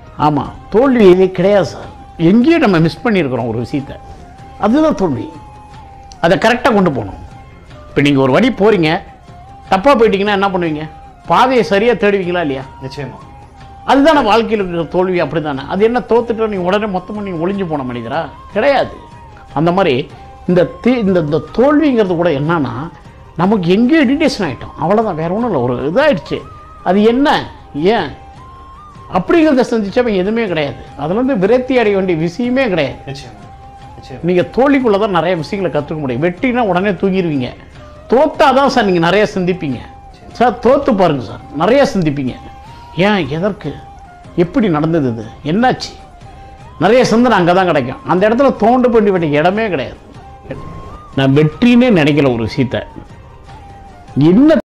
ஆமாம் தோல்வி இதே கிடையாது சார் எங்கேயும் நம்ம மிஸ் பண்ணியிருக்கிறோம் ஒரு விஷயத்த அதுதான் தோல்வி அதை கரெக்டாக கொண்டு போகணும் இப்போ நீங்கள் ஒரு வழி போகிறீங்க தப்பாக போயிட்டீங்கன்னா என்ன பண்ணுவீங்க பாதையை சரியாக தேடுவீங்களா இல்லையா நிச்சயமா அதுதானே வாழ்க்கையில் இருக்கிற தோல்வி அப்படி தானே அது என்ன தோத்துட்டு நீ உடனே மொத்தமாக நீ ஒளிஞ்சு போன மனிதரா கிடையாது அந்த மாதிரி இந்த தீ இந்த இந்த தோல்விங்கிறது கூட என்னன்னா நமக்கு எங்கேயோ இரிட்டேஷன் ஆகிட்டோம் அவ்வளோதான் வேற ஒன்றும் இல்லை ஒரு இதாகிடுச்சு அது என்ன ஏன் அப்படிங்கிறத சந்திச்சவன் எதுவுமே கிடையாது அதில் வந்து விரக்தி அடைய வேண்டிய விஷயமே கிடையாது நிச்சயமா நிச்சயமா நீங்கள் தோல்விக்குள்ளே தான் நிறைய விஷயங்களை கற்றுக்க முடியும் வெற்றினா உடனே தூங்கிடுவீங்க தோத்தா தான் சார் நீங்கள் நிறைய சிந்திப்பீங்க சார் தோத்து பாருங்க சார் நிறைய சிந்திப்பீங்க ஏன் எதற்கு எப்படி நடந்தது இது என்னாச்சு நிறைய சிந்தனை அங்கே தான் கிடைக்கும் அந்த இடத்துல தோண்டு பண்ணி வேண்டிய இடமே கிடையாது நான் வெற்றினே நினைக்கல ஒரு விஷயத்த என்ன